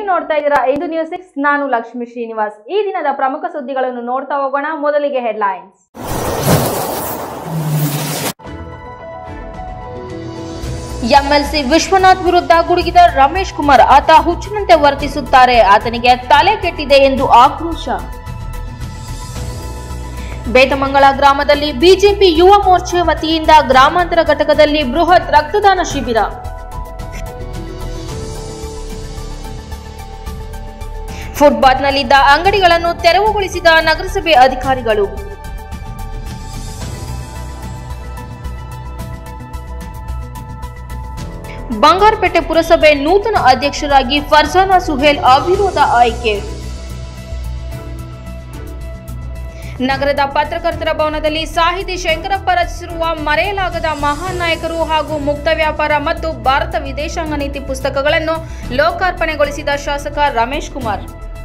ನೋಡ್ತಾ ಇದ್ದೀರಾ ಐದು ನ್ಯೂಸ್ ಸಿಕ್ಸ್ ನಾನು ಲಕ್ಷ್ಮಿ ಶ್ರೀನಿವಾಸ್ ಈ ದಿನದ ಪ್ರಮುಖ ಸುದ್ದಿಗಳನ್ನು ನೋಡ್ತಾ ಹೋಗೋಣ ಮೊದಲಿಗೆ ಹೆಡ್ಲೈನ್ಸ್ ಎಂಎಲ್ಸಿ ವಿಶ್ವನಾಥ್ ವಿರುದ್ಧ ಗುಡುಗಿದ ರಮೇಶ್ ಕುಮಾರ್ ಆತ ಹುಚ್ಚಿನಂತೆ ವರ್ತಿಸುತ್ತಾರೆ ಆತನಿಗೆ ತಲೆ ಕೆಟ್ಟಿದೆ ಎಂದು ಆಕ್ರೋಶ ಬೇತಮಂಗಲ ಗ್ರಾಮದಲ್ಲಿ ಬಿಜೆಪಿ ಯುವ ಮೋರ್ಚೆ ವತಿಯಿಂದ ಗ್ರಾಮಾಂತರ ಘಟಕದಲ್ಲಿ ಬೃಹತ್ ರಕ್ತದಾನ ಶಿಬಿರ ಫುಟ್ಪಾತ್ನಲ್ಲಿದ್ದ ಅಂಗಡಿಗಳನ್ನು ತೆರವುಗೊಳಿಸಿದ ನಗರಸಭೆ ಅಧಿಕಾರಿಗಳು ಬಂಗಾರಪೇಟೆ ಪುರಸಭೆ ನೂತನ ಅಧ್ಯಕ್ಷರಾಗಿ ಫರ್ಜಾನಾ ಸುಹೇಲ್ ಅವಿರೋಧ ಆಯ್ಕೆ ನಗರದ ಪತ್ರಕರ್ತರ ಭವನದಲ್ಲಿ ಸಾಹಿತಿ ಶಂಕರಪ್ಪ ರಚಿಸಿರುವ ಮರೆಯಲಾಗದ ಮಹಾನ್ ನಾಯಕರು ಹಾಗೂ ಮುಕ್ತ ವ್ಯಾಪಾರ ಮತ್ತು ಭಾರತ ವಿದೇಶಾಂಗ ನೀತಿ ಪುಸ್ತಕಗಳನ್ನು ಲೋಕಾರ್ಪಣೆಗೊಳಿಸಿದ ಶಾಸಕ ರಮೇಶ್ ಕುಮಾರ್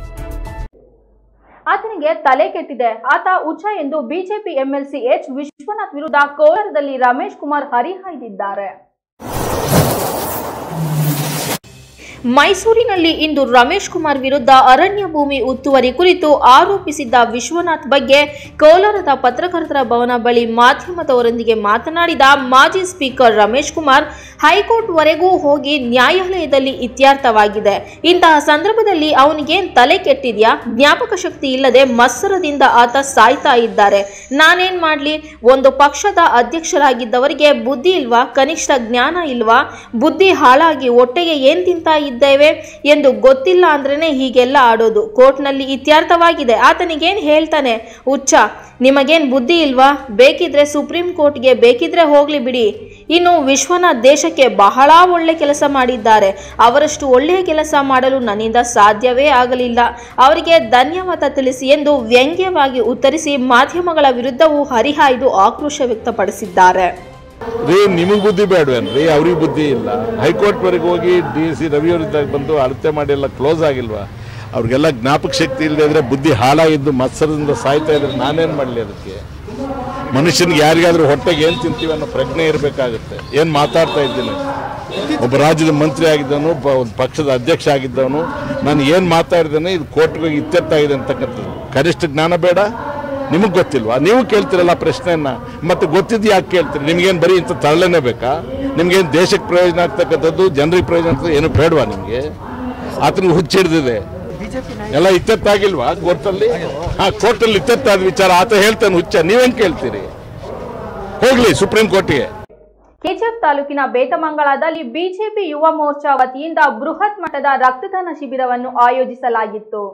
ಆತನಿಗೆ ತಲೆ ಕೆಟ್ಟಿದೆ ಆತ ಉಚ್ಚ ಎಂದು ಬಿಜೆಪಿ ಎಂಎಲ್ಸಿ ಎಚ್ ವಿಶ್ವನಾಥ್ ವಿರುದ್ಧ ಕೋಲಾರದಲ್ಲಿ ರಮೇಶ್ ಕುಮಾರ್ ಹರಿಹಾಯ್ದಿದ್ದಾರೆ ಮೈಸೂರಿನಲ್ಲಿ ಇಂದು ರಮೇಶ್ ಕುಮಾರ್ ವಿರುದ್ಧ ಅರಣ್ಯ ಭೂಮಿ ಉತ್ತುವರಿ ಕುರಿತು ಆರೋಪಿಸಿದ್ದ ವಿಶ್ವನಾಥ್ ಬಗ್ಗೆ ಕೋಲಾರದ ಪತ್ರಕರ್ತರ ಭವನ ಬಳಿ ಮಾಧ್ಯಮದವರೊಂದಿಗೆ ಮಾತನಾಡಿದ ಮಾಜಿ ಸ್ಪೀಕರ್ ರಮೇಶ್ ಕುಮಾರ್ ಹೈಕೋರ್ಟ್ವರೆಗೂ ಹೋಗಿ ನ್ಯಾಯಾಲಯದಲ್ಲಿ ಇತ್ಯರ್ಥವಾಗಿದೆ ಇಂತಹ ಸಂದರ್ಭದಲ್ಲಿ ಅವನಿಗೇನ್ ತಲೆ ಕೆಟ್ಟಿದ್ಯಾ ಜ್ಞಾಪಕ ಶಕ್ತಿ ಇಲ್ಲದೆ ಮತ್ಸರದಿಂದ ಆತ ಸಾಯ್ತಾ ಇದ್ದಾರೆ ನಾನೇನ್ ಮಾಡ್ಲಿ ಒಂದು ಪಕ್ಷದ ಅಧ್ಯಕ್ಷರಾಗಿದ್ದವರಿಗೆ ಬುದ್ಧಿ ಇಲ್ವಾ ಕನಿಷ್ಠ ಜ್ಞಾನ ಇಲ್ವಾ ಬುದ್ಧಿ ಹಾಳಾಗಿ ಹೊಟ್ಟೆಗೆ ಏನ್ ತಿಂತಾ ಇದ್ದೇವೆ ಎಂದು ಗೊತ್ತಿಲ್ಲ ಅಂದ್ರೇನೆ ಹೀಗೆಲ್ಲ ಆಡೋದು ಕೋರ್ಟ್ನಲ್ಲಿ ಇತ್ಯರ್ಥವಾಗಿದೆ ಆತನಿಗೇನ್ ಹೇಳ್ತಾನೆ ಹುಚ್ಚ ನಿಮಗೇನ್ ಬುದ್ಧಿ ಇಲ್ವಾ ಬೇಕಿದ್ರೆ ಸುಪ್ರೀಂ ಕೋರ್ಟ್ಗೆ ಬೇಕಿದ್ರೆ ಹೋಗ್ಲಿ ಬಿಡಿ ಇನ್ನು ವಿಶ್ವನಾಥ್ ದೇಶಕ್ಕೆ ಬಹಳ ಒಳ್ಳೆ ಕೆಲಸ ಮಾಡಿದ್ದಾರೆ ಅವರಷ್ಟು ಒಳ್ಳೆಯ ಕೆಲಸ ಮಾಡಲು ನನ್ನಿಂದ ಸಾಧ್ಯವೇ ಆಗಲಿಲ್ಲ ಅವರಿಗೆ ಧನ್ಯವಾದ ತಿಳಿಸಿ ಎಂದು ವ್ಯಂಗ್ಯವಾಗಿ ಉತ್ತರಿಸಿ ಮಾಧ್ಯಮಗಳ ವಿರುದ್ಧವೂ ಹರಿಹಾಯ್ದು ಆಕ್ರೋಶ ವ್ಯಕ್ತಪಡಿಸಿದ್ದಾರೆ ರೀ ನಿಮಗೆ ಬುದ್ಧಿ ಬೇಡವೇನ್ರಿ ಅವ್ರಿಗೆ ಬುದ್ಧಿ ಇಲ್ಲ ಹೈಕೋರ್ಟ್ವರೆಗೆ ಹೋಗಿ ಡಿ ಸಿ ರವಿಯವರಿದ್ದಾಗ ಬಂದು ಅಳತೆ ಮಾಡಿ ಎಲ್ಲ ಕ್ಲೋಸ್ ಆಗಿಲ್ವಾ ಅವ್ರಿಗೆಲ್ಲ ಜ್ಞಾಪಕ ಶಕ್ತಿ ಇಲ್ಲದೆ ಇದ್ರೆ ಬುದ್ಧಿ ಹಾಳಾಗಿದ್ದು ಮತ್ಸರದಿಂದ ಸಾಯ್ತಾ ಇದ್ರೆ ನಾನೇನು ಮಾಡಲಿ ಅದಕ್ಕೆ ಮನುಷ್ಯನಿಗೆ ಯಾರಿಗಾದ್ರೂ ಹೊಟ್ಟೆಗೆ ಏನು ತಿಂತೀವಿ ಅನ್ನೋ ಪ್ರಜ್ಞೆ ಇರಬೇಕಾಗುತ್ತೆ ಏನು ಮಾತಾಡ್ತಾ ಇದ್ದೀನಿ ಒಬ್ಬ ರಾಜ್ಯದ ಮಂತ್ರಿ ಆಗಿದ್ದವನು ಒಬ್ಬ ಒಂದು ಪಕ್ಷದ ಅಧ್ಯಕ್ಷ ಆಗಿದ್ದವನು ನಾನು ಏನು ಮಾತಾಡಿದ್ದೇನೆ ಇದು ಕೋರ್ಟ್ಗೆ ಹೋಗಿ ಇತ್ಯರ್ಥ ಆಗಿದೆ ಅಂತಕ್ಕಂಥದ್ದು ಕನಿಷ್ಠ ಜ್ಞಾನ ಬೇಡ ನಿಮಗೆ ಗೊತ್ತಿಲ್ವಾ ನೀವು ಕೇಳ್ತಿರಲ್ಲ ಪ್ರಶ್ನೆಯನ್ನ ಮತ್ತೆ ಗೊತ್ತಿದ್ದು ಯಾಕೆ ಕೇಳ್ತೀರಿ ನಿಮ್ಗೇನು ಬರೀ ಇಂಥ ತರಲೇನೆ ಬೇಕಾ ನಿಮ್ಗೇನು ದೇಶಕ್ಕೆ ಪ್ರಯೋಜನ ಆಗ್ತಕ್ಕಂಥದ್ದು ಜನರಿಗೆ ಪ್ರಯೋಜನ ಆಗ್ತದೆ ಏನು ಬೇಡವಾ ನಿಮಗೆ ಆತನಿಗೆ ಹುಚ್ಚಿಡ್ದಿದೆ ಎಲ್ಲ ಇತ್ಯರ್ಥಾಗಿಲ್ವಾ ಕೋರ್ಟಲ್ಲಿ ಹಾ ಕೋರ್ಟಲ್ಲಿ ಇತ್ಯರ್ಥಾದ ವಿಚಾರ ಆತ ಹೇಳ್ತಾನೆ ಹುಚ್ಚ ನೀವೇನ್ ಕೇಳ್ತೀರಿ ಹೋಗ್ಲಿ ಸುಪ್ರೀಂ ಕೋರ್ಟ್ಗೆ ಕೆಜಿಎಫ್ ತಾಲೂಕಿನ ಬೇತಮಂಗಳದಲ್ಲಿ ಬಿಜೆಪಿ ಯುವ ಮೋರ್ಚಾ ವತಿಯಿಂದ ಬೃಹತ್ ಮಟ್ಟದ ರಕ್ತದಾನ ಶಿಬಿರವನ್ನು ಆಯೋಜಿಸಲಾಗಿತ್ತು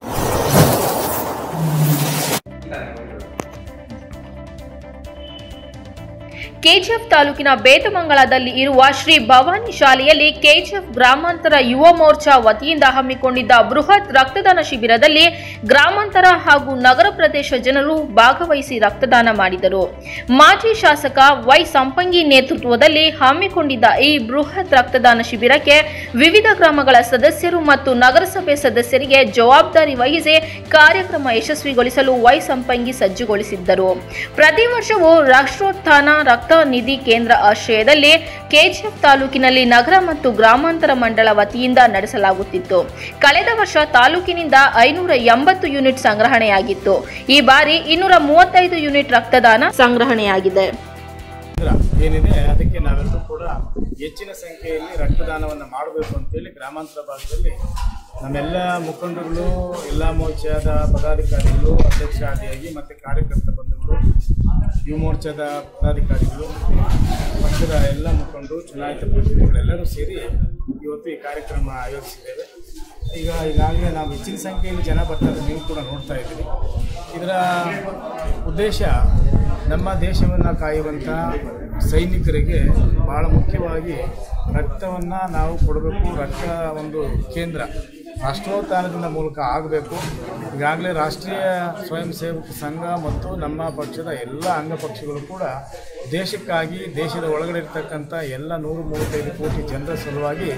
ಕೆಜಿಎಫ್ ತಾಲೂಕಿನ ಬೇತಮಂಗಳದಲ್ಲಿ ಇರುವ ಶ್ರೀ ಭವಾನಿ ಶಾಲೆಯಲ್ಲಿ ಕೆಜಿಎಫ್ ಗ್ರಾಮಾಂತರ ಯುವ ಮೋರ್ಚಾ ವತಿಯಿಂದ ಹಮ್ಮಿಕೊಂಡಿದ್ದ ಬೃಹತ್ ರಕ್ತದಾನ ಶಿಬಿರದಲ್ಲಿ ಗ್ರಾಮಾಂತರ ಹಾಗೂ ನಗರ ಪ್ರದೇಶ ಜನರು ಭಾಗವಹಿಸಿ ರಕ್ತದಾನ ಮಾಡಿದರು ಮಾಜಿ ಶಾಸಕ ವೈ ಸಂಪಂಗಿ ನೇತೃತ್ವದಲ್ಲಿ ಹಮ್ಮಿಕೊಂಡಿದ್ದ ಈ ಬೃಹತ್ ರಕ್ತದಾನ ಶಿಬಿರಕ್ಕೆ ವಿವಿಧ ಗ್ರಾಮಗಳ ಸದಸ್ಯರು ಮತ್ತು ನಗರಸಭೆ ಸದಸ್ಯರಿಗೆ ಜವಾಬ್ದಾರಿ ವಹಿಸಿ ಕಾರ್ಯಕ್ರಮ ಯಶಸ್ವಿಗೊಳಿಸಲು ವೈ ಸಂಪಂಗಿ ಸಜ್ಜುಗೊಳಿಸಿದ್ದರು ಪ್ರತಿ ವರ್ಷವೂ ರಾಷ್ಟ್ರೋತ್ಥಾನ ರಕ್ತ ನಿಧಿ ಕೇಂದ್ರ ಆಶ್ರಯದಲ್ಲಿ ಕೆಜಿಎಫ್ ತಾಲೂಕಿನಲ್ಲಿ ನಗರ ಮತ್ತು ಗ್ರಾಮಾಂತರ ಮಂಡಳ ವತಿಯಿಂದ ನಡೆಸಲಾಗುತ್ತಿತ್ತು ಕಳೆದ ವರ್ಷ ತಾಲೂಕಿನಿಂದ ಐನೂರ ಎಂಬತ್ತು ಯೂನಿಟ್ ಸಂಗ್ರಹಣೆಯಾಗಿತ್ತು ಈ ಬಾರಿ ಇನ್ನೂರ ಮೂವತ್ತೈದು ಯೂನಿಟ್ ರಕ್ತದಾನ ಸಂಗ್ರಹಣೆಯಾಗಿದೆ ಕೇಂದ್ರ ಏನಿದೆ ಅದಕ್ಕೆ ನಾವೆಲ್ಲರೂ ಕೂಡ ಹೆಚ್ಚಿನ ಸಂಖ್ಯೆಯಲ್ಲಿ ರಕ್ತದಾನವನ್ನು ಮಾಡಬೇಕು ಅಂತೇಳಿ ಗ್ರಾಮಾಂತರ ಭಾಗದಲ್ಲಿ ನಮ್ಮೆಲ್ಲ ಮುಖಂಡರುಗಳು ಎಲ್ಲ ಮೋರ್ಚಾದ ಪದಾಧಿಕಾರಿಗಳು ಅಧ್ಯಕ್ಷ ಆದಿಯಾಗಿ ಮತ್ತು ಕಾರ್ಯಕರ್ತ ಬಂಧುಗಳು ಯುವ ಮೋರ್ಚಾದ ಪದಾಧಿಕಾರಿಗಳು ಪಕ್ಷದ ಎಲ್ಲ ಮುಖಂಡರು ಚುನಾಯಿತ ಪ್ರತಿನಿಧಿಗಳೆಲ್ಲರೂ ಸೇರಿ ಇವತ್ತು ಈ ಕಾರ್ಯಕ್ರಮ ಆಯೋಜಿಸಿದ್ದೇವೆ ಈಗ ಈಗಾಗಲೇ ನಾವು ಹೆಚ್ಚಿನ ಸಂಖ್ಯೆಯಲ್ಲಿ ಜನ ಬರ್ತಾರೆ ನೀವು ಕೂಡ ನೋಡ್ತಾ ಇದ್ದೀರಿ ಇದರ ಉದ್ದೇಶ ನಮ್ಮ ದೇಶವನ್ನು ಕಾಯುವಂಥ ಸೈನಿಕರಿಗೆ ಭಾಳ ಮುಖ್ಯವಾಗಿ ರಕ್ತವನ್ನು ನಾವು ಕೊಡಬೇಕು ರಕ್ತ ಒಂದು ಕೇಂದ್ರ ರಾಷ್ಟ್ರೋತ್ಥಾನದಿಂದ ಮೂಲಕ ಆಗಬೇಕು ಈಗಾಗಲೇ ರಾಷ್ಟ್ರೀಯ ಸ್ವಯಂ ಸೇವಕ ಸಂಘ ಮತ್ತು ನಮ್ಮ ಪಕ್ಷದ ಎಲ್ಲ ಅಂಗಪಕ್ಷಗಳು ಕೂಡ ದೇಶಕ್ಕಾಗಿ ದೇಶದ ಒಳಗಡೆ ಇರ್ತಕ್ಕಂಥ ಎಲ್ಲ ನೂರು ಮೂವತ್ತೈದು ಕೋಟಿ ಜನರ ಸಲುವಾಗಿ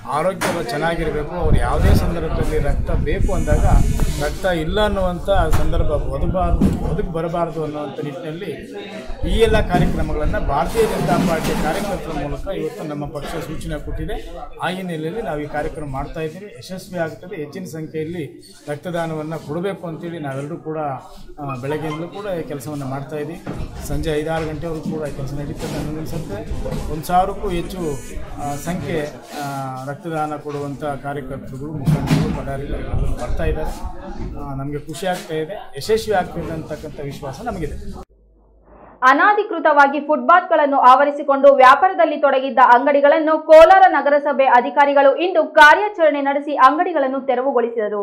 ಆರೋಗ್ಯ ಚೆನ್ನಾಗಿರಬೇಕು ಅವ್ರು ಯಾವುದೇ ಸಂದರ್ಭದಲ್ಲಿ ರಕ್ತ ಬೇಕು ಅಂದಾಗ ರಕ್ತ ಇಲ್ಲ ಅನ್ನುವಂಥ ಸಂದರ್ಭ ಒದಬಾರ್ದು ಒದಗಿ ಬರಬಾರ್ದು ಅನ್ನುವಂಥ ನಿಟ್ಟಿನಲ್ಲಿ ಈ ಎಲ್ಲ ಕಾರ್ಯಕ್ರಮಗಳನ್ನು ಭಾರತೀಯ ಜನತಾ ಪಾರ್ಟಿಯ ಕಾರ್ಯಕರ್ತರ ಮೂಲಕ ಇವತ್ತು ನಮ್ಮ ಪಕ್ಷ ಸೂಚನೆ ಕೊಟ್ಟಿದೆ ಆ ಹಿನ್ನೆಲೆಯಲ್ಲಿ ನಾವು ಈ ಕಾರ್ಯಕ್ರಮ ಮಾಡ್ತಾ ಇದ್ದೀವಿ ಯಶಸ್ವಿ ಆಗ್ತದೆ ಹೆಚ್ಚಿನ ಸಂಖ್ಯೆಯಲ್ಲಿ ರಕ್ತದಾನವನ್ನು ಕೊಡಬೇಕು ಅಂತೇಳಿ ನಾವೆಲ್ಲರೂ ಕೂಡ ಆ, ಬೆಳಗ್ಗೆಯಿಂದಲೂ ಕೂಡ ಈ ಕೆಲಸವನ್ನು ಮಾಡ್ತಾ ಇದ್ದೀವಿ ಸಂಜೆ ಐದಾರು ಗಂಟೆವರೆಗೂ ಕೂಡ ಈ ಕೆಲಸ ನಡೀತದೆ ನನಗನ್ಸುತ್ತೆ ಒಂದು ಸಾವಿರಕ್ಕೂ ಹೆಚ್ಚು ಆ, ಸಂಖ್ಯೆ ಆ, ರಕ್ತದಾನ ಕೊಡುವಂಥ ಕಾರ್ಯಕರ್ತರುಗಳು ಮುಖಂಡರು ಪದಾಧಿಕಾರಿಗಳು ಬರ್ತಾ ಇದ್ದಾರೆ ನಮಗೆ ಖುಷಿ ಆಗ್ತಾ ಇದೆ ಯಶಸ್ವಿ ಆಗ್ತಿದೆ ಅಂತಕ್ಕಂಥ ವಿಶ್ವಾಸ ನಮಗಿದೆ ಅನಾಧಿಕೃತವಾಗಿ ಫುಟ್ಪಾತ್ಗಳನ್ನು ಆವರಿಸಿಕೊಂಡು ವ್ಯಾಪಾರದಲ್ಲಿ ತೊಡಗಿದ್ದ ಅಂಗಡಿಗಳನ್ನು ಕೋಲಾರ ನಗರಸಭೆ ಅಧಿಕಾರಿಗಳು ಇಂದು ಕಾರ್ಯಾಚರಣೆ ನಡೆಸಿ ಅಂಗಡಿಗಳನ್ನು ತೆರವುಗೊಳಿಸಿದರು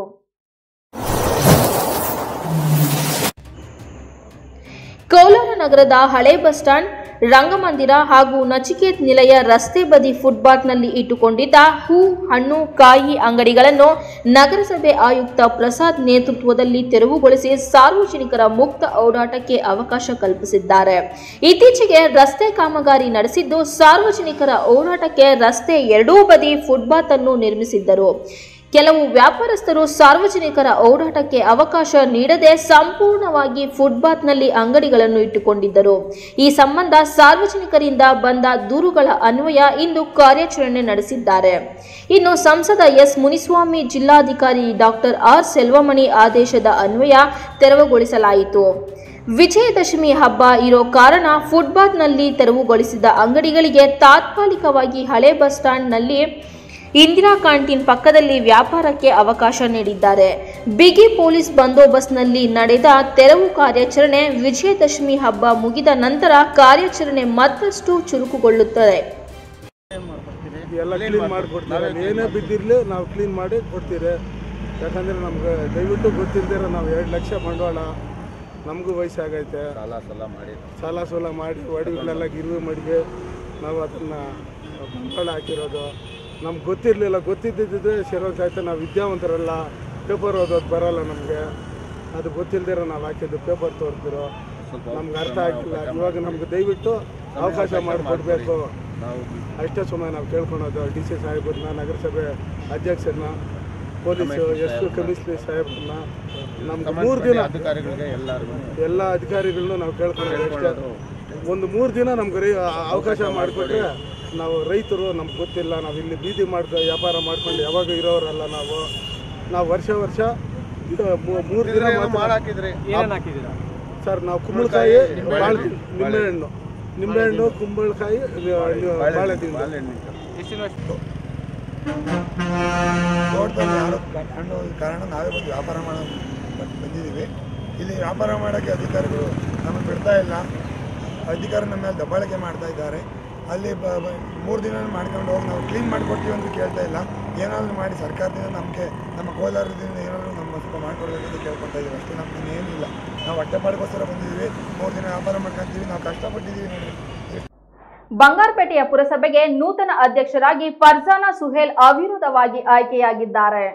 ಕೋಲಾರ ನಗರದ ಹಳೆ ಬಸ್ ಸ್ಟ್ಯಾಂಡ್ ರಂಗಮಂದಿರ ಹಾಗೂ ನಚಿಕೇತ್ ನಿಲಯ ರಸ್ತೆ ಬದಿ ಫುಟ್ಪಾತ್ನಲ್ಲಿ ಇಟ್ಟುಕೊಂಡಿದ್ದ ಹೂ ಹಣ್ಣು ಕಾಯಿ ಅಂಗಡಿಗಳನ್ನು ನಗರಸಭೆ ಆಯುಕ್ತ ಪ್ರಸಾದ್ ನೇತೃತ್ವದಲ್ಲಿ ತೆರವುಗೊಳಿಸಿ ಸಾರ್ವಜನಿಕರ ಮುಕ್ತ ಓಡಾಟಕ್ಕೆ ಅವಕಾಶ ಕಲ್ಪಿಸಿದ್ದಾರೆ ಇತ್ತೀಚೆಗೆ ರಸ್ತೆ ಕಾಮಗಾರಿ ನಡೆಸಿದ್ದು ಸಾರ್ವಜನಿಕರ ಓಡಾಟಕ್ಕೆ ರಸ್ತೆ ಎರಡೂ ಬದಿ ಫುಟ್ಪಾತ್ ಅನ್ನು ನಿರ್ಮಿಸಿದ್ದರು ಕೆಲವು ವ್ಯಾಪಾರಸ್ಥರು ಸಾರ್ವಜನಿಕರ ಓಡಾಟಕ್ಕೆ ಅವಕಾಶ ನೀಡದೆ ಸಂಪೂರ್ಣವಾಗಿ ಫುಟ್ಪಾತ್ನಲ್ಲಿ ಅಂಗಡಿಗಳನ್ನು ಇಟ್ಟುಕೊಂಡಿದ್ದರು ಈ ಸಂಬಂಧ ಸಾರ್ವಜನಿಕರಿಂದ ಬಂದ ದೂರುಗಳ ಅನ್ವಯ ಇಂದು ಕಾರ್ಯಾಚರಣೆ ನಡೆಸಿದ್ದಾರೆ ಇನ್ನು ಸಂಸದ ಎಸ್ ಮುನಿಸ್ವಾಮಿ ಜಿಲ್ಲಾಧಿಕಾರಿ ಡಾಕ್ಟರ್ ಆರ್ ಸೆಲ್ವಮಣಿ ಆದೇಶದ ಅನ್ವಯ ತೆರವುಗೊಳಿಸಲಾಯಿತು ವಿಜಯದಶಮಿ ಹಬ್ಬ ಇರೋ ಕಾರಣ ಫುಟ್ಪಾತ್ನಲ್ಲಿ ತೆರವುಗೊಳಿಸಿದ ಅಂಗಡಿಗಳಿಗೆ ತಾತ್ಕಾಲಿಕವಾಗಿ ಹಳೆ ಬಸ್ ಸ್ಟ್ಯಾಂಡ್ನಲ್ಲಿ ಇಂದಿರಾ ಕ್ಯಾಂಟೀನ್ ಪಕ್ಕದಲ್ಲಿ ವ್ಯಾಪಾರಕ್ಕೆ ಅವಕಾಶ ನೀಡಿದ್ದಾರೆ ಬಿಗಿ ಪೊಲೀಸ್ ಬಂದೋಬಸ್ತ್ನಲ್ಲಿ ನಡೆದ ತೆರವು ಕಾರ್ಯಾಚರಣೆ ವಿಜಯದಶಮಿ ಹಬ್ಬ ಮುಗಿದ ನಂತರ ಕಾರ್ಯಾಚರಣೆ ಮತ್ತಷ್ಟು ಚುರುಕುಗೊಳ್ಳುತ್ತದೆ ಎಲ್ಲ ಕ್ಲೀನ್ ಮಾಡಿಕೊಡ್ತಾರೆ ಏನೇ ಬಿದ್ದಿರಲಿ ನಾವು ಕ್ಲೀನ್ ಮಾಡಿ ಕೊಡ್ತೀರಿ ಯಾಕಂದರೆ ನಮ್ಗೆ ದಯವಿಟ್ಟು ಗೊತ್ತಿಲ್ದಿರ ನಾವು ಎರಡು ಲಕ್ಷ ಬಂಡವಾಳ ನಮಗೂ ವಯಸ್ಸಾಗೈತೆ ಸಾಲ ಸೋಲ ಮಾಡಿ ಸಾಲ ಸೋಲ ಮಾಡಿ ಒಡವೆಗಳೆಲ್ಲ ಗಿರ್ವಿ ಮಡಿಗೆ ನಾವು ಅದನ್ನು ಬಂಡವಾಳ ಹಾಕಿರೋದು ನಮ್ಗೆ ಗೊತ್ತಿರಲಿಲ್ಲ ಗೊತ್ತಿದ್ದಿದ್ದರೆ ಶರೋಜ್ ಆಯ್ತು ನಾವು ವಿದ್ಯಾವಂತರಲ್ಲ ಪೇಪರ್ ಓದೋದು ಬರೋಲ್ಲ ನಮಗೆ ಅದು ಗೊತ್ತಿಲ್ದಿರ ನಾವು ಹಾಕಿದ್ದು ಪೇಪರ್ ತೋರಿಸಿರೋ ನಮ್ಗೆ ಅರ್ಥ ಆಗಿಲ್ಲ ಇವಾಗ ನಮ್ಗೆ ದಯವಿಟ್ಟು ಅವಕಾಶ ಮಾಡಿಕೊಡ್ಬೇಕು ಅಷ್ಟೇ ಸುಮ್ಮನೆ ನಾವು ಕೇಳ್ಕೊಳೋದು ಡಿ ಸಿ ಸಾಹೇಬ್ರನ್ನ ನಗರಸಭೆ ಅಧ್ಯಕ್ಷರನ್ನ ಪೊಲೀಸು ಎಸ್ ಕಮಿಷನರ್ ಸಾಹೇಬ್ರನ್ನ ನಮ್ಗೆ ಮೂರು ದಿನ ಎಲ್ಲ ಅಧಿಕಾರಿಗಳನ್ನೂ ನಾವು ಕೇಳ್ಕೊಳ್ಳೋದು ಅಷ್ಟೇ ಒಂದು ಮೂರು ದಿನ ನಮ್ಗೆ ರೈ ಅವಕಾಶ ಮಾಡಿಕೊಟ್ರೆ ನಾವು ರೈತರು ನಮ್ಗೆ ಗೊತ್ತಿಲ್ಲ ನಾವು ಇಲ್ಲಿ ಬೀದಿ ಮಾಡ್ಕೊ ವ್ಯಾಪಾರ ಮಾಡ್ಕೊಂಡು ಯಾವಾಗ ಇರೋರಲ್ಲ ನಾವು ನಾವು ವರ್ಷ ವರ್ಷ ಇದು ಮೂರು ದಿನ ಮಾತ್ರ ಸರ್ ನಾವು ಕುಂಬಳಕಾಯಿ ಬಾಳೆ ನಿಂಬೆಹಣ್ಣು ನಿಂಬೆಹಣ್ಣು ಕುಂಬಳಕಾಯಿ ಬಾಳೆಹಣ್ಣು ತೋಟದಲ್ಲಿ ಯಾರು ಕಂಡು ಕಾರಣ ನಾವೇ ಬಂದು ವ್ಯಾಪಾರ ಮಾಡೋ ಬಂದ್- ಬಂದಿದ್ದೀವಿ ಇಲ್ಲಿ ವ್ಯಾಪಾರ ಮಾಡೋಕ್ಕೆ ಅಧಿಕಾರಿಗಳು ನಮಗೆ ಬಿಡ್ತಾ ಇಲ್ಲ ಅಧಿಕಾರಿ ನಮ್ಮ ಮೇಲೆ ದಬ್ಬಾಳಿಕೆ ಮಾಡ್ತಾ ಇದ್ದಾರೆ ಅಲ್ಲಿ ಬ ಬ- ಮೂರು ದಿನ ಮಾಡ್ಕೊಂಡು ಹೋಗಿ ನಾವು ಕ್ಲೀನ್ ಮಾಡಿಕೊಡ್ತೀವಿ ಅಂತ ಕೇಳ್ತಾ ಇಲ್ಲ ಏನಾದರೂ ಮಾಡಿ ಸರ್ಕಾರದಿಂದ ನಮಗೆ ನಮ್ಮ ಕೋಲಾರದಿಂದ ಏನಾದರೂ ನಮ್ಮ ಸ್ವಲ್ಪ ಮಾಡಿಕೊಡ್ಬೇಕು ಅಂತ ಕೇಳ್ಕೊತಾ ಇದ್ದೀವಿ ಅಷ್ಟೇ ನಮ್ಗೆ ಏನಿಲ್ಲ ನಾವು ಹೊಟ್ಟೆ ಪಾಡಿಗೋಸ್ಕರ ಬಂದಿದ್ದೀವಿ ಮೂರು ದಿನ ವ್ಯಾಪಾರ ಮಾಡ್ಕೊಂತೀವಿ ನಾವು ಕಷ್ಟಪಟ್ಟಿದ್ದೀವಿ ನೋಡಿ ಬಂಗಾರಪೇಟೆಯ ಪುರಸಭೆಗೆ ನೂತನ ಅಧ್ಯಕ್ಷರಾಗಿ ಫರ್ಜಾನಾ ಸುಹೇಲ್ ಅವಿರೋಧವಾಗಿ ಆಯ್ಕೆಯಾಗಿದ್ದಾರೆ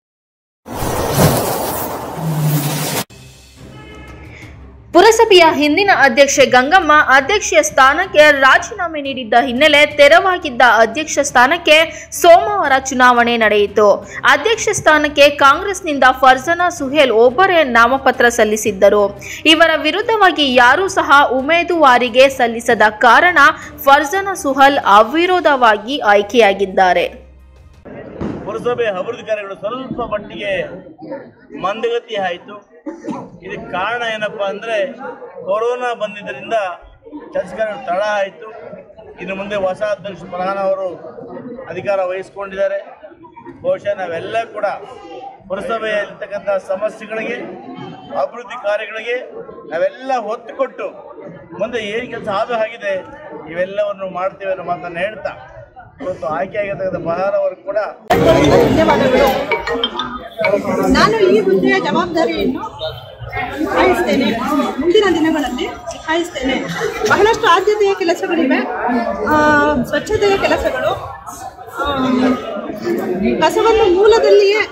ಪುರಸಭೆಯ ಹಿಂದಿನ ಅಧ್ಯಕ್ಷೆ ಗಂಗಮ್ಮ ಅಧ್ಯಕ್ಷೀಯ ಸ್ಥಾನಕ್ಕೆ ರಾಜೀನಾಮೆ ನೀಡಿದ್ದ ಹಿನ್ನೆಲೆ ತೆರವಾಗಿದ್ದ ಅಧ್ಯಕ್ಷ ಸ್ಥಾನಕ್ಕೆ ಸೋಮವಾರ ಚುನಾವಣೆ ನಡೆಯಿತು ಅಧ್ಯಕ್ಷ ಸ್ಥಾನಕ್ಕೆ ಕಾಂಗ್ರೆಸ್ನಿಂದ ಫರ್ಜನಾ ಸುಹೇಲ್ ಒಬ್ಬರೇ ನಾಮಪತ್ರ ಸಲ್ಲಿಸಿದ್ದರು ಇವರ ವಿರುದ್ಧವಾಗಿ ಯಾರೂ ಸಹ ಉಮೇದುವಾರಿಗೆ ಸಲ್ಲಿಸದ ಕಾರಣ ಫರ್ಜನಾ ಸುಹಲ್ ಅವಿರೋಧವಾಗಿ ಆಯ್ಕೆಯಾಗಿದ್ದಾರೆ ಪುರಸಭೆ ಅಭಿವೃದ್ಧಿ ಕಾರ್ಯಗಳು ಸ್ವಲ್ಪ ಮಟ್ಟಿಗೆ ಮಂದಗತಿ ಆಯಿತು ಇದಕ್ಕೆ ಕಾರಣ ಏನಪ್ಪ ಅಂದರೆ ಕೊರೋನಾ ಬಂದಿದ್ದರಿಂದ ಕೆಲಸ ಕಾರ್ಯಗಳು ತಡ ಆಯಿತು ಇನ್ನು ಮುಂದೆ ಹೊಸ ಅಧ್ಯಕ್ಷ ಪ್ರಧಾನ ಅವರು ಅಧಿಕಾರ ವಹಿಸ್ಕೊಂಡಿದ್ದಾರೆ ಬಹುಶಃ ನಾವೆಲ್ಲ ಕೂಡ ಪುರಸಭೆಯಲ್ಲಿರ್ತಕ್ಕಂಥ ಸಮಸ್ಯೆಗಳಿಗೆ ಅಭಿವೃದ್ಧಿ ಕಾರ್ಯಗಳಿಗೆ ನಾವೆಲ್ಲ ಒತ್ತು ಕೊಟ್ಟು ಮುಂದೆ ಏನು ಕೆಲಸ ಆಗಬೇಕಾಗಿದೆ ಇವೆಲ್ಲವನ್ನು ಮಾಡ್ತೇವೆ ಅನ್ನೋ ಮಾತನ್ನು ಹೇಳ್ತಾ ಇವತ್ತು ಆಯ್ಕೆಯಾಗಿರ್ತಕ್ಕಂಥ ಪ್ರಧಾನ ಅವರು ಕೂಡ ಧನ್ಯವಾದಗಳು ನಾನು ಈ ಹುದ್ದೆಯ ಜವಾಬ್ದಾರಿಯನ್ನು ನಿಭಾಯಿಸ್ತೇನೆ ಮುಂದಿನ ದಿನಗಳಲ್ಲಿ ನಿಭಾಯಿಸ್ತೇನೆ ಬಹಳಷ್ಟು ಆದ್ಯತೆಯ ಕೆಲಸಗಳಿವೆ ಆ, ಸ್ವಚ್ಛತೆಯ ಕೆಲಸಗಳು ಆ, ಕಸವನ್ನು ಮೂಲದಲ್ಲಿಯೇ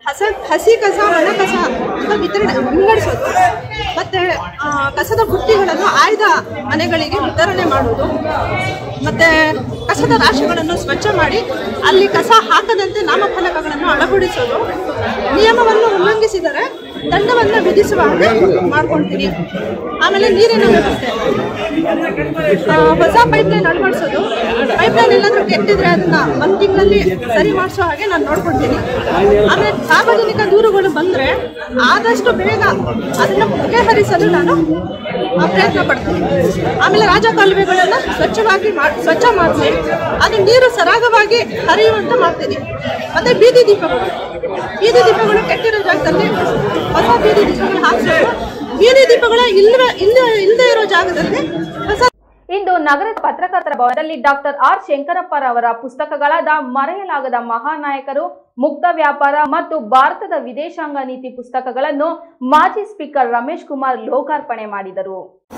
ಹಸ ಹಸಿ ಕಸ ಒಣ ಕಸ ಅಂತ ವಿತರಣೆ ವಿಂಗಡಿಸೋದು ಮತ್ತೆ ಆ, ಕಸದ ಬುಟ್ಟಿಗಳನ್ನು ಆಯ್ದ ಮನೆಗಳಿಗೆ ವಿತರಣೆ ಮಾಡುವುದು ಮತ್ತೆ ಕಸದ ರಾಶಿಗಳನ್ನು ಸ್ವಚ್ಛ ಮಾಡಿ ಅಲ್ಲಿ ಕಸ ಹಾಕದಂತೆ ನಾಮಫಲಕಗಳನ್ನು ಅಳವಡಿಸೋದು ನಿಯಮವನ್ನು ಉಲ್ಲಂಘಿಸಿದರೆ ದಂಡವನ್ನು ವಿಧಿಸುವ ಹಾಗೆ ಮಾಡ್ಕೊಳ್ತೀನಿ ಆಮೇಲೆ ನೀರಿನ ವ್ಯವಸ್ಥೆ ಆ, ಹೊಸ ಪೈಪ್ಲೈನ್ ಅಳವಡಿಸೋದು ಪೈಪ್ಲೈನ್ ಎಲ್ಲಾದ್ರೂ ಕೆಟ್ಟಿದ್ರೆ ಅದನ್ನ ಒಂದು ತಿಂಗಳಲ್ಲಿ ಸರಿ ಮಾಡಿಸೋ ಹಾಗೆ ನಾನು ನೋಡ್ಕೊಳ್ತೀನಿ ಆಮೇಲೆ ಸಾರ್ವಜನಿಕ ದೂರುಗಳು ಬಂದ್ರೆ ಆದಷ್ಟು ಬೇಗ ಅದನ್ನ ಬಗೆಹರಿಸಲು ನಾನು ಆ, ಪ್ರಯತ್ನ ಪಡ್ತೀನಿ ಆಮೇಲೆ ರಾಜಕಾಲುವೆಗಳನ್ನ ಸ್ವಚ್ಛವಾಗಿ ಮಾಡಿ ಸ್ವಚ್ಛ ಮಾಡಿಸಿ ಅದು ನೀರು ಸರಾಗವಾಗಿ ಹರಿಯುವಂತೆ ಮಾಡ್ತೀನಿ ಮತ್ತೆ ಬೀದಿ ದೀಪಗಳು ಬೀದಿ ದೀಪಗಳು ಕೆಟ್ಟಿರೋ ಜಾಗದಲ್ಲಿ ಹೊಸ ಬೀದಿ ದೀಪಗಳು ಹಾಕ್ಸೋದು ಬೀದಿ ದೀಪಗಳ ಇಲ್ಲವೇ ಇಲ್ಲ ಇಲ್ಲದೆ ಇರೋ ಜಾಗದಲ್ಲಿ ಹೊಸ ಇಂದು ನಗರದ ಪತ್ರಕರ್ತರ ಭವನದಲ್ಲಿ ಡಾಕ್ಟರ್ ಆರ್ ಶಂಕರಪ್ಪರವರ ಪುಸ್ತಕಗಳಾದ ಮರೆಯಲಾಗದ ಮಹಾನಾಯಕರು ಮುಕ್ತ ವ್ಯಾಪಾರ ಮತ್ತು ಭಾರತದ ವಿದೇಶಾಂಗ ನೀತಿ ಪುಸ್ತಕಗಳನ್ನು ಮಾಜಿ ಸ್ಪೀಕರ್ ರಮೇಶ್ ಕುಮಾರ್ ಲೋಕಾರ್ಪಣೆ ಮಾಡಿದರು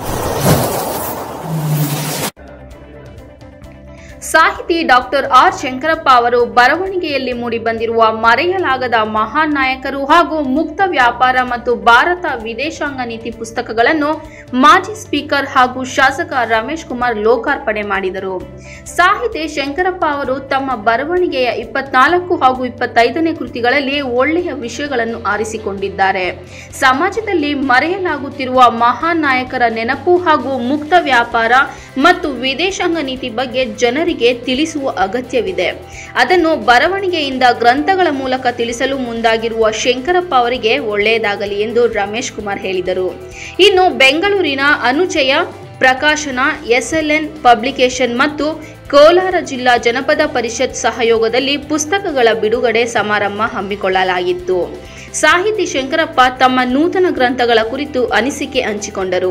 ಸಾಹಿತಿ ಡಾಕ್ಟರ್ ಆರ್ ಶಂಕರಪ್ಪ ಅವರು ಬರವಣಿಗೆಯಲ್ಲಿ ಮೂಡಿಬಂದಿರುವ ಮರೆಯಲಾಗದ ಮಹಾನ್ ನಾಯಕರು ಹಾಗೂ ಮುಕ್ತ ವ್ಯಾಪಾರ ಮತ್ತು ಭಾರತ ವಿದೇಶಾಂಗ ನೀತಿ ಪುಸ್ತಕಗಳನ್ನು ಮಾಜಿ ಸ್ಪೀಕರ್ ಹಾಗೂ ಶಾಸಕ ರಮೇಶ್ ಕುಮಾರ್ ಲೋಕಾರ್ಪಣೆ ಮಾಡಿದರು ಸಾಹಿತಿ ಶಂಕರಪ್ಪ ಅವರು ತಮ್ಮ ಬರವಣಿಗೆಯ ಇಪ್ಪತ್ನಾಲ್ಕು ಹಾಗೂ ಇಪ್ಪತ್ತೈದನೇ ಕೃತಿಗಳಲ್ಲಿ ಒಳ್ಳೆಯ ವಿಷಯಗಳನ್ನು ಆರಿಸಿಕೊಂಡಿದ್ದಾರೆ ಸಮಾಜದಲ್ಲಿ ಮರೆಯಲಾಗುತ್ತಿರುವ ಮಹಾನ್ ನಾಯಕರ ನೆನಪು ಹಾಗೂ ಮುಕ್ತ ವ್ಯಾಪಾರ ಮತ್ತು ವಿದೇಶಾಂಗ ನೀತಿ ಬಗ್ಗೆ ಜನರಿಗೆ ತಿಳಿಸುವ ಅಗತ್ಯವಿದೆ ಅದನ್ನು ಬರವಣಿಗೆಯಿಂದ ಗ್ರಂಥಗಳ ಮೂಲಕ ತಿಳಿಸಲು ಮುಂದಾಗಿರುವ ಶಂಕರಪ್ಪ ಅವರಿಗೆ ಒಳ್ಳೆಯದಾಗಲಿ ಎಂದು ರಮೇಶ್ ಕುಮಾರ್ ಹೇಳಿದರು ಇನ್ನು ಬೆಂಗಳೂರಿನ ಅನುಚಯ ಪ್ರಕಾಶನ ಎಸ್ಎಲ್ಎನ್ ಪಬ್ಲಿಕೇಶನ್ ಮತ್ತು ಕೋಲಾರ ಜಿಲ್ಲಾ ಜನಪದ ಪರಿಷತ್ ಸಹಯೋಗದಲ್ಲಿ ಪುಸ್ತಕಗಳ ಬಿಡುಗಡೆ ಸಮಾರಂಭ ಹಮ್ಮಿಕೊಳ್ಳಲಾಗಿತ್ತು ಸಾಹಿತಿ ಶಂಕರಪ್ಪ ತಮ್ಮ ನೂತನ ಗ್ರಂಥಗಳ ಕುರಿತು ಅನಿಸಿಕೆ ಹಂಚಿಕೊಂಡರು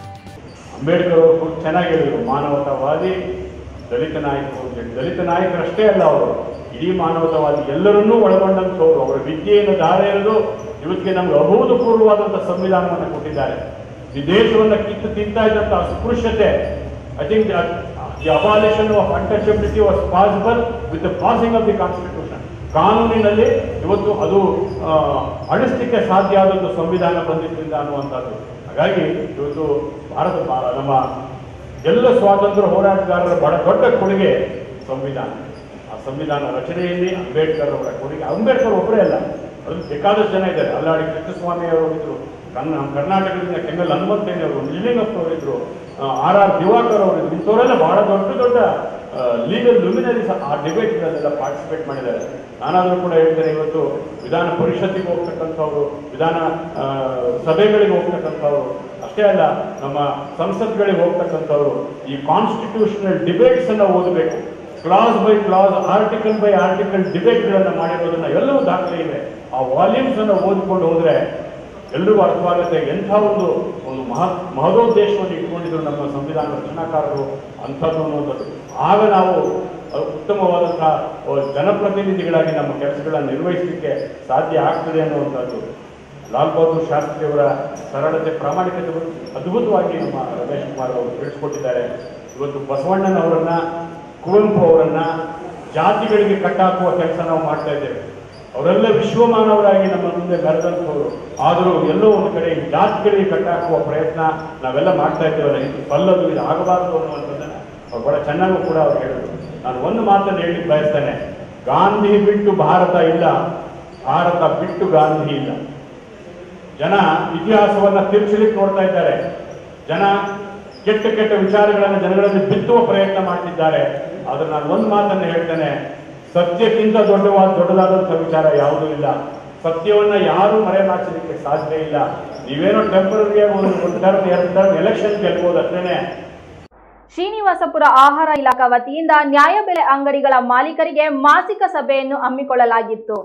ಅಂಬೇಡ್ಕರ್ ಅವರು ಕೂಡ ಚೆನ್ನಾಗಿ ಹೇಳಿದರು ಮಾನವತಾವಾದಿ ದಲಿತ ನಾಯಕರು ಅಂತ ಹೇಳಿ. ದಲಿತ ನಾಯಕರಷ್ಟೇ ಅಲ್ಲ ಅವರು ಇಡೀ ಮಾನವತಾವಾದಿ ಎಲ್ಲರನ್ನೂ ಒಳಗೊಂಡಂಥವ್ರು ಅವರ ವಿದ್ಯೆಯನ್ನು ದಾರ ಎರೆದು ಇವತ್ತಿಗೆ ನಮ್ಗೆ ಅಭೂತಪೂರ್ವವಾದಂಥ ಸಂವಿಧಾನವನ್ನು ಕೊಟ್ಟಿದ್ದಾರೆ ಈ ದೇಶವನ್ನು ಕಿತ್ತು ತಿಂತಾ ಇದ್ದಂಥ ಅಸ್ಪೃಶ್ಯತೆ I think the abolition of untouchability was possible with the passing of the constitution ಕಾನೂನಿನಲ್ಲಿ ಇವತ್ತು ಅದು ಆ, ಅಳಿಸ್ಲಿಕ್ಕೆ ಸಾಧ್ಯ ಆದದ್ದು ಸಂವಿಧಾನ ಬಂದಿದ್ದರಿಂದ ಅನ್ನುವಂಥದ್ದು ಹಾಗಾಗಿ ಇವತ್ತು ಭಾರತ ಭಾ- ನಮ್ಮ ಎಲ್ಲ ಸ್ವಾತಂತ್ರ್ಯ ಹೋರಾಟಗಾರರ ಬಹಳ ದೊಡ್ಡ ಕೊಡುಗೆ ಸಂವಿಧಾನ ಆ ಸಂವಿಧಾನ ರಚನೆಯಲ್ಲಿ ಅಂಬೇಡ್ಕರ್ ಅವರ ಕೊಡುಗೆ ಅಂಬೇಡ್ಕರ್ ಒಬ್ಬರೇ ಅಲ್ಲ ಅದು ಬೇಕಾದಷ್ಟು ಜನ ಇದ್ದಾರೆ ಅಲ್ಲಾಡಿ ಕೃಷ್ಣಸ್ವಾಮಿ ಅವರು ಇದ್ರು ಕನ್ನ ಕರ್ನಾಟಕದಿಂದ ಕೆಂಗಲ್ ಹನುಮಂತಯ್ಯ ಅವರು ನಿಲಿಂಗಪ್ಪ ಅವರಿದ್ರು ಆರ್ ಆರ್ ದಿವಾಕರ್ ಅವರು ಇದ್ರು ಇಂಥವರೆಲ್ಲ ಬಹಳ ದೊಡ್ಡ ದೊಡ್ಡ ಲೀಗಲ್ ಲುಮಿನರೀಸ್ ಆ ಡಿಬೇಟ್ಗಳಲ್ಲೆಲ್ಲ ಪಾರ್ಟಿಸಿಪೇಟ್ ಮಾಡಿದ್ದಾರೆ ನಾನಾದರೂ ಕೂಡ ಹೇಳ್ತೇನೆ ಇವತ್ತು ವಿಧಾನ ಪರಿಷತ್ತಿಗೆ ಹೋಗ್ತಕ್ಕಂಥವ್ರು ವಿಧಾನ ಆ, ಸಭೆಗಳಿಗೆ ಹೋಗ್ತಕ್ಕಂಥವ್ರು ಅಷ್ಟೇ ಅಲ್ಲ ನಮ್ಮ ಸಂಸತ್ಗಳಿಗೆ ಹೋಗ್ತಕ್ಕಂಥವ್ರು ಈ ಕಾನ್ಸ್ಟಿಟ್ಯೂಷನಲ್ ಡಿಬೇಟ್ಸ್ ಅನ್ನ ಓದಬೇಕು clause by clause article by article ಡಿಬೇಟ್ಗಳನ್ನು ಮಾಡಿರೋದನ್ನ ಎಲ್ಲವೂ ದಾಖಲೆ ಇವೆ ಆ ವಾಲ್ಯೂಮ್ಸ್ ಅನ್ನು ಓದಿಕೊಂಡು ಹೋದ್ರೆ ಎಲ್ರಿಗೂ ಅರ್ಥವಾಗುತ್ತೆ ಎಂಥ ಒಂದು ಒಂದು ಮಹ ಮಹದೋದ್ದೇಶವನ್ನು ಇಟ್ಕೊಂಡಿದ್ರು ನಮ್ಮ ಸಂವಿಧಾನ ರಚನಾಕಾರರು ಅಂಥದ್ದು ಅನ್ನೋದು ಆಗ ನಾವು ಅಹ್, ಉತ್ತಮವಾದಂತಹ ಅಹ್, ಜನಪ್ರತಿನಿಧಿಗಳಾಗಿ ನಮ್ಮ ಕೆಲಸಗಳನ್ನು ನಿರ್ವಹಿಸಲಿಕ್ಕೆ ಸಾಧ್ಯ ಆಗ್ತದೆ ಅನ್ನುವಂಥದ್ದು ಲಾಲ್ ಬಹದ್ದೂರ್ ಶಾಸ್ತ್ರಿಯವರ ಸರಳತೆ ಪ್ರಾಮಾಣಿಕತೆ ಬಗ್ಗೆ ಅದ್ಭುತವಾಗಿ ನಮ್ಮ ರಮೇಶ್ ಕುಮಾರ್ ಅವರು ತಿಳಿಸ್ಕೊಟ್ಟಿದ್ದಾರೆ ಇವತ್ತು ಬಸವಣ್ಣನವರನ್ನ ಕುವೆಂಪು ಅವರನ್ನ ಜಾತಿಗಳಿಗೆ ಕಟ್ಟಾಕುವ ಕೆಲಸ ನಾವು ಮಾಡ್ತಾ ಇದ್ದೇವೆ ಅವರೆಲ್ಲ ವಿಶ್ವಮಾನವರಾಗಿ ನಮ್ಮ ಮುಂದೆ ಮೆರೆದಂಥವ್ರು ಆದರೂ ಎಲ್ಲೋ ಒಂದು ಕಡೆ ಈ ಜಾತಿಗಳಿಗೆ ಕಟ್ಟಾಕುವ ಪ್ರಯತ್ನ ನಾವೆಲ್ಲ ಮಾಡ್ತಾ ಇದ್ದೇವಲ್ಲ ಇದು ಬಲ್ಲದು ಇದು ಆಗಬಾರದು ಅನ್ನುವಂಥದ್ದನ್ನ ಅವ್ರು ಬಹಳ ಚೆನ್ನಾಗೂ ಕೂಡ ಅವ್ರು ಹೇಳಿದ್ರು ನಾನು ಒಂದು ಮಾತನ್ನು ಹೇಳಿ ಬಯಸ್ತೇನೆ ಗಾಂಧಿ ಬಿಟ್ಟು ಭಾರತ ಇಲ್ಲ ಭಾರತ ಬಿಟ್ಟು ಗಾಂಧಿ ಇಲ್ಲ ಜನ ಇತಿಹಾಸವನ್ನ ತಿರುಚಲಿಕ್ಕೆ ನೋಡ್ತಾ ಇದ್ದಾರೆ ಜನ ಕೆಟ್ಟ ಕೆಟ್ಟ ವಿಚಾರಗಳನ್ನು ಜನಗಳಲ್ಲಿ ಬಿತ್ತುವ ಪ್ರಯತ್ನ ಮಾಡ್ತಿದ್ದಾರೆ ಆದ್ರೆ ನಾನು ಒಂದು ಮಾತನ್ನು ಹೇಳ್ತೇನೆ ಸತ್ಯಕ್ಕಿಂತ ದೊಡ್ಡವಾದ ದೊಡ್ಡದಾದಂಥ ವಿಚಾರ ಯಾವುದೂ ಇಲ್ಲ ಸತ್ಯವನ್ನ ಯಾರು ಮರೆಮಾಚಲಿಕ್ಕೆ ಸಾಧ್ಯ ಇಲ್ಲ ನೀವೇನೋ ಟೆಂಪರರಿ ಒಂದು ಒಂದು ಟರ್ಮ್ ಎರಡು ಟರ್ಮ್ ಎಲೆಕ್ಷನ್ ಗೆಲ್ಬೋದು ಅಷ್ಟೇನೆ ಶ್ರೀನಿವಾಸಪುರ ಆಹಾರ ಇಲಾಖಾ ವತಿಯಿಂದ ನ್ಯಾಯಬೆಲೆ ಅಂಗಡಿಗಳ ಮಾಲೀಕರಿಗೆ ಮಾಸಿಕ ಸಭೆಯನ್ನು ಹಮ್ಮಿಕೊಳ್ಳಲಾಗಿತ್ತು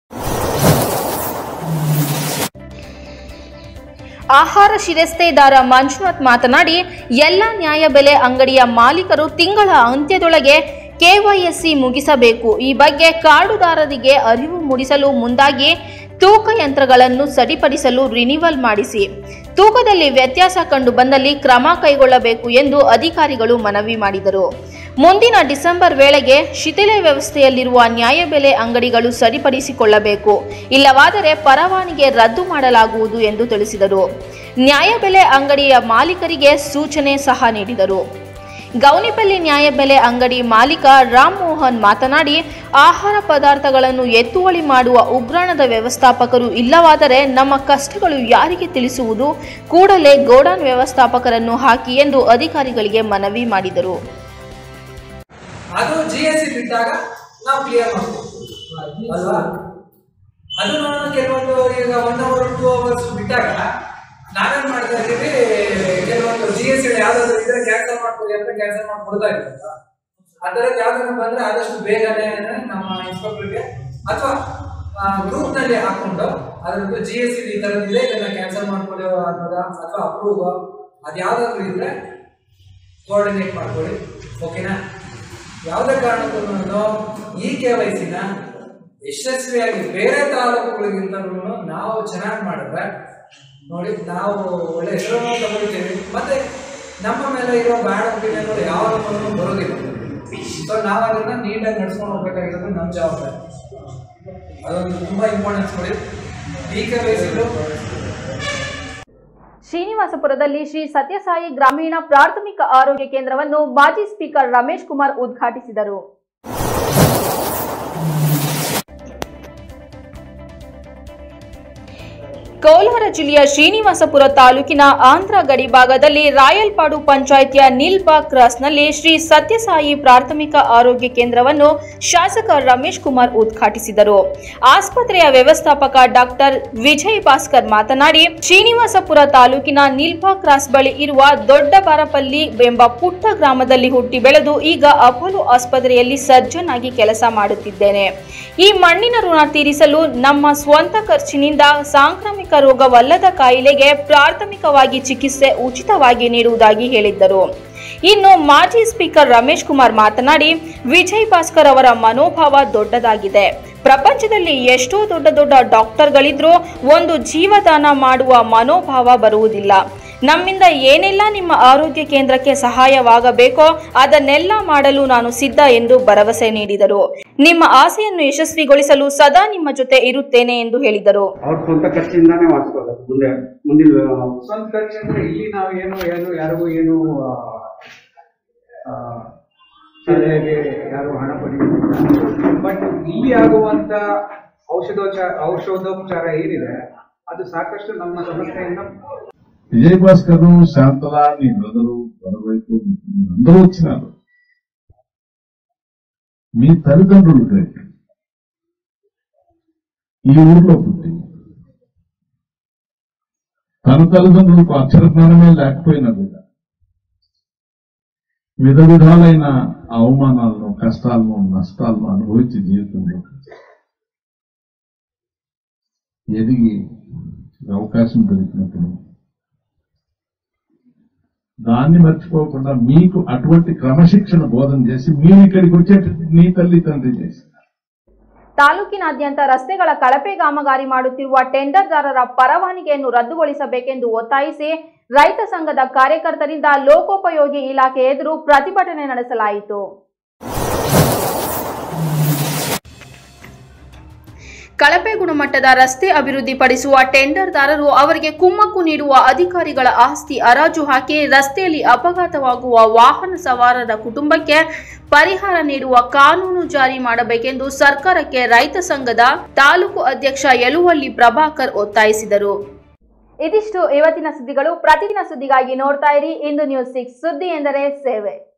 ಆಹಾರ ಶಿರಸ್ತೇದಾರ ಮಂಜುನಾಥ್ ಮಾತನಾಡಿ ಎಲ್ಲ ನ್ಯಾಯಬೆಲೆ ಅಂಗಡಿಯ ಮಾಲೀಕರು ತಿಂಗಳ ಅಂತ್ಯದೊಳಗೆ ಕೆವೈಎಸ್ಸಿ ಮುಗಿಸಬೇಕು ಈ ಬಗ್ಗೆ ಕಾರ್ಡುದಾರರಿಗೆ ಅರಿವು ಮೂಡಿಸಲು ಮುಂದಾಗಿ ತೂಕ ಯಂತ್ರಗಳನ್ನು ಸರಿಪಡಿಸಲು ರಿನಿವಲ್ ಮಾಡಿಸಿ ತೂಕದಲ್ಲಿ ವ್ಯತ್ಯಾಸ ಕಂಡು ಬಂದಲ್ಲಿ ಕ್ರಮ ಕೈಗೊಳ್ಳಬೇಕು ಎಂದು ಅಧಿಕಾರಿಗಳು ಮನವಿ ಮಾಡಿದರು ಮುಂದಿನ ಡಿಸೆಂಬರ್ ವೇಳೆಗೆ ಶಿಥಿಲ ವ್ಯವಸ್ಥೆಯಲ್ಲಿರುವ ನ್ಯಾಯಬೆಲೆ ಅಂಗಡಿಗಳು ಸರಿಪಡಿಸಿಕೊಳ್ಳಬೇಕು ಇಲ್ಲವಾದರೆ ಪರವಾನಿಗೆ ರದ್ದು ಮಾಡಲಾಗುವುದು ಎಂದು ತಿಳಿಸಿದರು ನ್ಯಾಯಬೆಲೆ ಅಂಗಡಿಯ ಮಾಲೀಕರಿಗೆ ಸೂಚನೆ ಸಹ ನೀಡಿದರು ಗೌನಿಪಲ್ಲಿ ನ್ಯಾಯಬೆಲೆ ಅಂಗಡಿ ಮಾಲೀಕ ರಾಮ್ ಮೋಹನ್ ಮಾತನಾಡಿ ಆಹಾರ ಪದಾರ್ಥಗಳನ್ನು ಎತ್ತುವಳಿ ಮಾಡುವ ಉಗ್ರಾಣದ ವ್ಯವಸ್ಥಾಪಕರು ಇಲ್ಲವಾದರೆ ನಮ್ಮ ಕಷ್ಟಗಳು ಯಾರಿಗೆ ತಿಳಿಸುವುದು ಕೂಡಲೇ ಗೋಡಾನ್ ವ್ಯವಸ್ಥಾಪಕರನ್ನು ಹಾಕಿ ಎಂದು ಅಧಿಕಾರಿಗಳಿಗೆ ಮನವಿ ಮಾಡಿದರು ಅದು ಜಿ ಎಸ್ ಸಿ ಬಿಟ್ಟಾಗ ನಾವು ಕ್ಲಿಯರ್ ಮಾಡ್ತೀವಿ ಅಲ್ವಾ ಅದು ನಾನು ಕೆಲವೊಂದು ಈಗ ಒನ್ ಅವರ್ ಟೂ ಅವರ್ಸ್ ಬಿಟ್ಟಾಗ ನಾವೇನ್ ಮಾಡ್ತಾ ಇದ್ದೀವಿ ಕೆಲವೊಂದು ಜಿ ಎಸ್ ಸಿ ಯಾವ್ದಾದ್ರು ಇದ್ರೆ ಕ್ಯಾನ್ಸಲ್ ಮಾಡ್ಕೊಳ್ಳಿ ಅಂತ ಕ್ಯಾನ್ಸಲ್ ಮಾಡ್ಕೊಡ್ತಾ ಇರ್ತಲ್ಲ ಅದರ ಯಾವ್ದಾದ್ರು ಬಂದ್ರೆ ಆದಷ್ಟು ಬೇಗನೆ ನಮ್ಮ ಇನ್ಸ್ಪೆಕ್ಟರ್ಗೆ ಅಥವಾ ಗ್ರೂಪ್ ನಲ್ಲಿ ಹಾಕೊಂಡು ಅದ್ರದ್ದು ಜಿ ಎಸ್ ಸಿ ಈ ತರದಿದೆ ಇದನ್ನ ಕ್ಯಾನ್ಸಲ್ ಮಾಡ್ಕೊಳ್ಳೋ ಅನ್ನೋದ ಅಥವಾ ಅಪ್ರೂವ್ ಅದು ಯಾವ್ದಾದ್ರು ಇದ್ರೆ ಕೋಆರ್ಡಿನೇಟ್ ಮಾಡ್ಕೊಳ್ಳಿ ಓಕೆನಾ ಯಾವುದೇ ಕಾರಣಕ್ಕೂ ಈ ಕೆ ವೈ ಸಿನ ಯಶಸ್ವಿಯಾಗಿ ಬೇರೆ ತಾಲೂಕುಗಳಿಗಿಂತಲೂ ನಾವು ಚೆನ್ನಾಗಿ ಮಾಡಿದ್ರೆ ನೋಡಿ ನಾವು ಒಳ್ಳೆ ಹೆಸರನ್ನು ತಗೊಳ್ತೀವಿ ಮತ್ತೆ ನಮ್ಮ ಮೇಲೆ ಇರೋ ಬ್ಯಾಡ್ ಒಪಿನಿಯನ್ ಯಾವ ಬರೋದಿಲ್ಲ ಸೊ ನಾವು ಅದನ್ನ ನೀಟಾಗಿ ನಡ್ಸ್ಕೊಂಡು ಹೋಗ್ಬೇಕಾಗಿರೋದು ನಮ್ಮ ಜವಾಬ್ದಾರಿ ಅದೊಂದು ತುಂಬಾ ಇಂಪಾರ್ಟೆನ್ಸ್ ಕೊಡಿ ಈ ಕೆ ವೈ ಸಿದು ಶ್ರೀನಿವಾಸಪುರದಲ್ಲಿ ಶ್ರೀ ಸತ್ಯಸಾಯಿ ಗ್ರಾಮೀಣ ಪ್ರಾಥಮಿಕ ಆರೋಗ್ಯ ಕೇಂದ್ರವನ್ನು ಮಾಜಿ ಸ್ಪೀಕರ್ ರಮೇಶ್ ಕುಮಾರ್ ಉದ್ಘಾಟಿಸಿದರು ಕೋಲಾರ ಜಿಲ್ಲೆಯ ಶ್ರೀನಿವಾಸಪುರ ತಾಲೂಕಿನ ಆಂಧ್ರ ಗಡಿ ಭಾಗದಲ್ಲಿ ರಾಯಲ್ಪಾಡು ಪಂಚಾಯಿತಿಯ ನಿಲ್ಬಾ ಕ್ರಾಸ್ನಲ್ಲಿ ಶ್ರೀ ಸತ್ಯಸಾಯಿ ಪ್ರಾಥಮಿಕ ಆರೋಗ್ಯ ಕೇಂದ್ರವನ್ನು ಶಾಸಕ ರಮೇಶ್ ಕುಮಾರ್ ಉದ್ಘಾಟಿಸಿದರು ಆಸ್ಪತ್ರೆಯ ವ್ಯವಸ್ಥಾಪಕ ಡಾಕ್ಟರ್ ವಿಜಯ್ ಭಾಸ್ಕರ್ ಮಾತನಾಡಿ ಶ್ರೀನಿವಾಸಪುರ ತಾಲೂಕಿನ ನಿಲ್ಬಾ ಕ್ರಾಸ್ ಬಳಿ ಇರುವ ದೊಡ್ಡ ಬಾರಪಲ್ಲಿ ಎಂಬ ಪುಟ್ಟ ಗ್ರಾಮದಲ್ಲಿ ಹುಟ್ಟಿ ಬೆಳೆದು ಈಗ ಅಪೋಲೋ ಆಸ್ಪತ್ರೆಯಲ್ಲಿ ಸರ್ಜನ್ ಆಗಿ ಕೆಲಸ ಮಾಡುತ್ತಿದ್ದೇನೆ ಈ ಮಣ್ಣಿನ ಋಣ ತೀರಿಸಲು ನಮ್ಮ ಸ್ವಂತ ಖರ್ಚಿನಿಂದ ಸಾಂಕ್ರಾಮಿಕ ರೋಗವಲ್ಲದ ಕಾಯಿಲೆಗೆ ಪ್ರಾಥಮಿಕವಾಗಿ ಚಿಕಿತ್ಸೆ ಉಚಿತವಾಗಿ ನೀಡುವುದಾಗಿ ಹೇಳಿದ್ದರು ಇನ್ನು ಮಾಜಿ ಸ್ಪೀಕರ್ ರಮೇಶ್ ಕುಮಾರ್ ಮಾತನಾಡಿ ವಿಜಯ್ ಭಾಸ್ಕರ್ ಅವರ ಮನೋಭಾವ ದೊಡ್ಡದಾಗಿದೆ ಪ್ರಪಂಚದಲ್ಲಿ ಎಷ್ಟೋ ದೊಡ್ಡ ದೊಡ್ಡ ಡಾಕ್ಟರ್ಗಳಿದ್ರೂ ಒಂದು ಜೀವದಾನ ಮಾಡುವ ಮನೋಭಾವ ಬರುವುದಿಲ್ಲ ನಮ್ಮಿಂದ ಏನೆಲ್ಲ ನಿಮ್ಮ ಆರೋಗ್ಯ ಕೇಂದ್ರಕ್ಕೆ ಸಹಾಯವಾಗಬೇಕೋ ಅದನ್ನೆಲ್ಲ ಮಾಡಲು ನಾನು ಸಿದ್ಧ ಎಂದು ಭರವಸೆ ನೀಡಿದರು ನಿಮ್ಮ ಆಸೆಯನ್ನು ಯಶಸ್ವಿಗೊಳಿಸಲು ಸದಾ ನಿಮ್ಮ ಜೊತೆ ಇರುತ್ತೇನೆ ಎಂದು ಹೇಳಿದರು ಅವ್ರ ಸ್ವಂತ ಖರ್ಚಿಂದಾನೇ ಮಾಡಿಸ್ಕೋಬೇಕು ಮುಂದೆ ಮುಂದಿನ ಸ್ವಂತ ಖರ್ಚು ಅಂದ್ರೆ ಇಲ್ಲಿ ನಾವು ಏನು ಏನು ಯಾರಿಗೂ ಏನು ಆ, ಆ, ಸಲಹೆಗೆ ಯಾರು ಹಣ ಪಡೆಯುತ್ತಿಲ್ಲ ಬಟ್ ಇಲ್ಲಿ ಆಗುವಂತ ಔಷಧೋಪಚಾರ ಔಷಧೋಪಚಾರ ಏನಿದೆ ಅದು ಸಾಕಷ್ಟು ನಮ್ಮ ಸಮಸ್ಯೆಯನ್ನ విజయ్ భాస్కర్ శాంతల మీ బ్రదరు బలవైపు అందరూ వచ్చినారు మీ తల్లిదండ్రులు గ్రేట్ ఈ ఊర్లో పుట్టి తన తల్లిదండ్రులకు అక్షర జ్ఞానమే లేకపోయినా కూడా విధ విధాలైన అవమానాలను కష్టాలను నష్టాలను అనుభవించి జీవితంలో ఎదిగి అవకాశం దొరికినప్పుడు దాన్ని మర్చిపోకుండా మీకు అటువంటి క్రమశిక్షణ బోధన చేసి మీరు ఇక్కడికి వచ్చేటట్టు నీ తల్లి తండ్రి చేసి ತಾಲೂಕಿನಾದ್ಯಂತ ರಸ್ತೆಗಳ ಕಳಪೆ ಕಾಮಗಾರಿ ಮಾಡುತ್ತಿರುವ ಟೆಂಡರ್ದಾರರ ಪರವಾನಗಿಯನ್ನು ರದ್ದುಗೊಳಿಸಬೇಕೆಂದು ಒತ್ತಾಯಿಸಿ ರೈತ ಸಂಘದ ಕಾರ್ಯಕರ್ತರಿಂದ ಲೋಕೋಪಯೋಗಿ ಇಲಾಖೆ ಎದುರು ಪ್ರತಿಭಟನೆ ನಡೆಸಲಾಯಿತು ಕಳಪೆ ಗುಣಮಟ್ಟದ ರಸ್ತೆ ಅಭಿವೃದ್ಧಿಪಡಿಸುವ ಟೆಂಡರ್ದಾರರು ಅವರಿಗೆ ಕುಮ್ಮಕ್ಕು ನೀಡುವ ಅಧಿಕಾರಿಗಳ ಆಸ್ತಿ ಹರಾಜು ಹಾಕಿ ರಸ್ತೆಯಲ್ಲಿ ಅಪಘಾತವಾಗುವ ವಾಹನ ಸವಾರರ ಕುಟುಂಬಕ್ಕೆ ಪರಿಹಾರ ನೀಡುವ ಕಾನೂನು ಜಾರಿ ಮಾಡಬೇಕೆಂದು ಸರ್ಕಾರಕ್ಕೆ ರೈತ ಸಂಘದ ತಾಲೂಕು ಅಧ್ಯಕ್ಷ ಯಲುವಳ್ಳಿ ಪ್ರಭಾಕರ್ ಒತ್ತಾಯಿಸಿದರು ಇದಿಷ್ಟು ಇವತ್ತಿನ ಸುದ್ದಿಗಳು ಪ್ರತಿದಿನ ಸುದ್ದಿಗಾಗಿ ನೋಡ್ತಾ ಇರಿ ಇಂದು ನ್ಯೂಸ್ ಸಿಕ್ಸ್ ಸುದ್ದಿ ಎಂದರೆ ಸೇವೆ